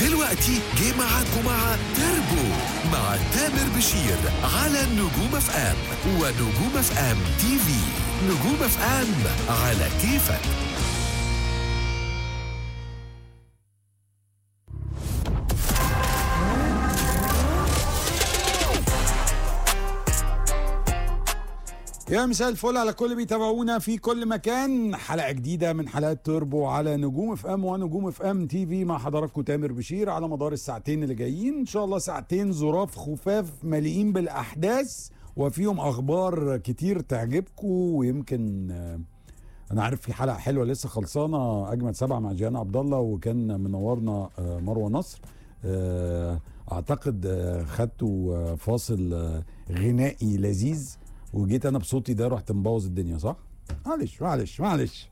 دلوقتي جه معاكم مع تربو مع تامر بشير على نجوم اف ام ونجوم اف ام تي في نجوم اف ام على كيفك يا مساء الفل على كل بيتابعونا في كل مكان حلقه جديده من حلقات توربو على نجوم اف ام ونجوم اف ام تي في مع حضراتكم تامر بشير على مدار الساعتين اللي جايين ان شاء الله ساعتين ظراف خفاف مليئين بالاحداث وفيهم اخبار كتير تعجبكم ويمكن آه، انا عارف في حلقه حلوه لسه خلصانه اجمل سبعه مع جيان عبد الله وكان منورنا آه، مروه نصر آه، اعتقد آه، خدتوا آه، فاصل آه، غنائي لذيذ وجيت انا بصوتي ده رحت مبوظ الدنيا صح؟ معلش معلش معلش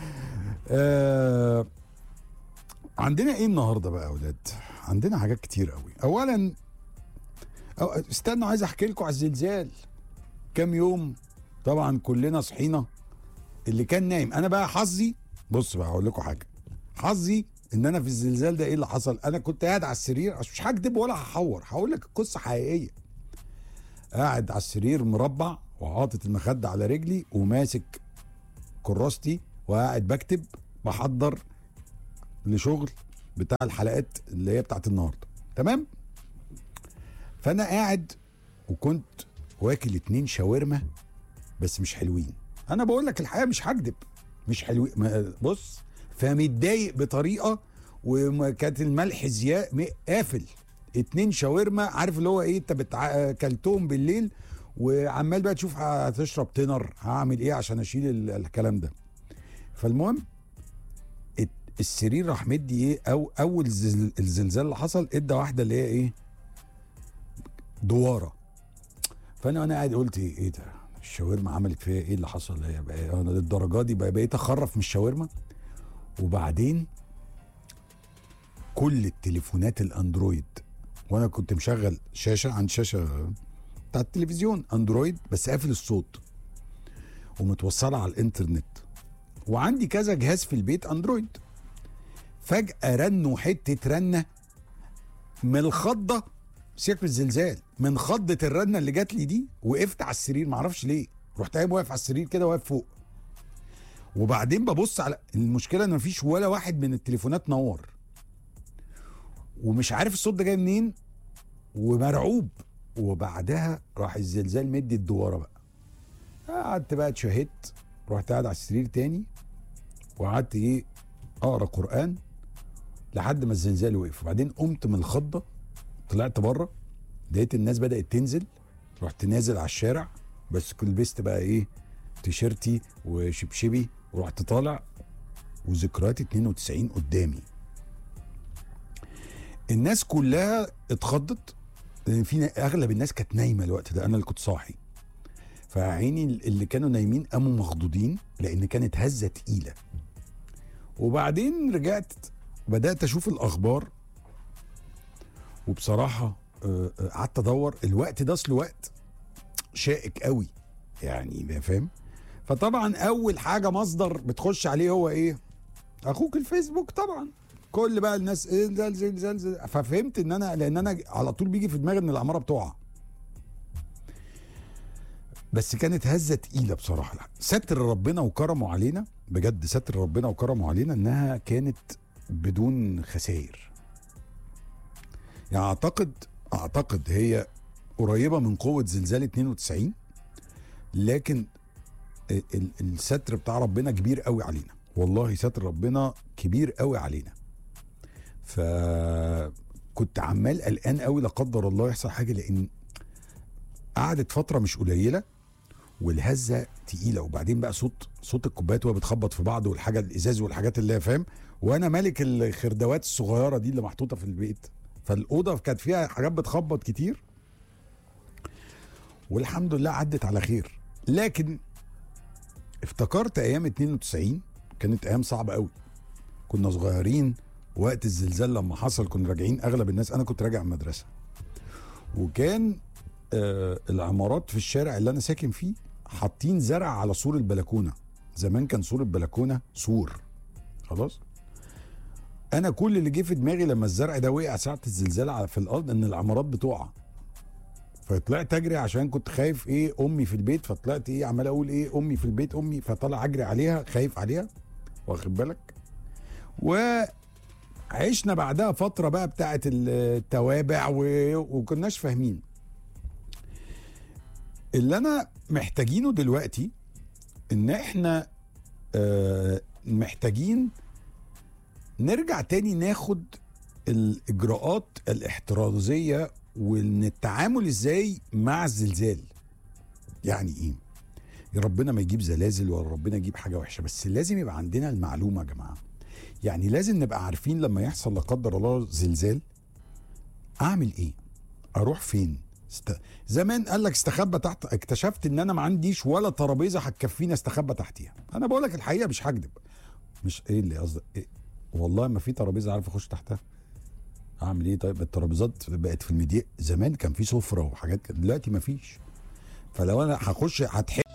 آه عندنا ايه النهارده بقى يا اولاد؟ عندنا حاجات كتير قوي اولا أو استنوا عايز احكي لكم على الزلزال كام يوم طبعا كلنا صحينا اللي كان نايم انا بقى حظي بص بقى هقول لكم حاجه حظي ان انا في الزلزال ده ايه اللي حصل انا كنت قاعد على السرير مش هكدب ولا هحور هقول لك القصه حقيقيه قاعد على السرير مربع وحاطط المخده على رجلي وماسك كراستي وقاعد بكتب بحضر لشغل بتاع الحلقات اللي هي بتاعت النهارده تمام فانا قاعد وكنت واكل اتنين شاورما بس مش حلوين انا بقول لك الحقيقه مش هكدب مش حلوين ما- بص فمتضايق بطريقه وكانت الملح زياء م- قافل اتنين شاورما عارف اللي هو ايه انت بتع... كلتهم بالليل وعمال بقى تشوف هتشرب تنر هعمل ايه عشان اشيل ال- الكلام ده فالمهم الت- السرير راح مدي ايه او اول زل... الزلزال اللي حصل ادى واحده اللي هي ايه دواره فانا انا قاعد قلت ايه ايه ده الشاورما عملت فيا ايه اللي حصل هي بقى انا للدرجه دي بقى بقيت اخرف من الشاورما وبعدين كل التليفونات الاندرويد وانا كنت مشغل شاشه عند شاشه بتاع التلفزيون اندرويد بس قافل الصوت ومتوصله على الانترنت وعندي كذا جهاز في البيت اندرويد فجاه رنوا حته رنه من الخضه سيبك من الزلزال من خضه الرنه اللي جات لي دي وقفت على السرير معرفش ليه رحت قايم واقف على السرير كده واقف فوق وبعدين ببص على المشكله ان مفيش ولا واحد من التليفونات نور ومش عارف الصوت ده جاي منين ومرعوب وبعدها راح الزلزال مدي الدواره بقى قعدت بقى اتشهدت رحت قاعد على السرير تاني وقعدت ايه اقرا قران لحد ما الزلزال وقف وبعدين قمت من الخضه طلعت بره لقيت الناس بدات تنزل رحت نازل على الشارع بس كنت لبست بقى ايه تيشيرتي وشبشبي ورحت طالع وذكريات 92 قدامي الناس كلها اتخضت لان في نا- اغلب الناس كانت نايمه الوقت ده انا اللي كنت صاحي فعيني اللي كانوا نايمين قاموا مخضوضين لان كانت هزه تقيله وبعدين رجعت بدات اشوف الاخبار وبصراحه آه، آه، قعدت ادور الوقت ده اصل وقت شائك قوي يعني فاهم فطبعا اول حاجه مصدر بتخش عليه هو ايه اخوك الفيسبوك طبعا كل بقى الناس ايه زلزل زلزل ففهمت ان انا لان انا على طول بيجي في دماغي ان العماره بتقع بس كانت هزه تقيله بصراحه لا. ستر ربنا وكرمه علينا بجد ستر ربنا وكرمه علينا انها كانت بدون خسائر يعني اعتقد اعتقد هي قريبه من قوه زلزال 92 لكن ال- ال- الستر بتاع ربنا كبير قوي علينا والله ستر ربنا كبير قوي علينا فكنت عمال قلقان قوي لا قدر الله يحصل حاجه لان قعدت فتره مش قليله والهزه تقيله وبعدين بقى صوت صوت الكوبايات وهي بتخبط في بعض والحاجه الازاز والحاجات اللي هي فاهم وانا مالك الخردوات الصغيره دي اللي محطوطه في البيت فالاوضه كانت فيها حاجات بتخبط كتير والحمد لله عدت على خير لكن افتكرت ايام 92 كانت ايام صعبه قوي كنا صغيرين وقت الزلزال لما حصل كنا راجعين اغلب الناس انا كنت راجع من المدرسه وكان آه العمارات في الشارع اللي انا ساكن فيه حاطين زرع على سور البلكونه زمان كان سور البلكونه سور خلاص انا كل اللي جه في دماغي لما الزرع ده وقع ساعه الزلزال على في الارض ان العمارات بتقع فطلعت اجري عشان كنت خايف ايه امي في البيت فطلعت ايه عمال اقول ايه امي في البيت امي فطلع اجري عليها خايف عليها واخد بالك وعشنا بعدها فتره بقى بتاعه التوابع و... وكناش فاهمين اللي انا محتاجينه دلوقتي ان احنا آه محتاجين نرجع تاني ناخد الاجراءات الاحترازيه وان التعامل ازاي مع الزلزال يعني ايه يا ربنا ما يجيب زلازل ولا ربنا يجيب حاجه وحشه بس لازم يبقى عندنا المعلومه يا جماعه يعني لازم نبقى عارفين لما يحصل لا قدر الله زلزال اعمل ايه اروح فين است... زمان قال لك استخبى تحت اكتشفت ان انا ما عنديش ولا ترابيزه هتكفيني استخبى تحتيها انا بقول لك الحقيقه مش هكذب مش ايه اللي قصدك إيه؟ والله ما في ترابيزه عارف اخش تحتها اعمل ايه طيب الترابيزات بقت في الميديا زمان كان في سفره وحاجات كده دلوقتي ما فيش فلو انا هخش هتحب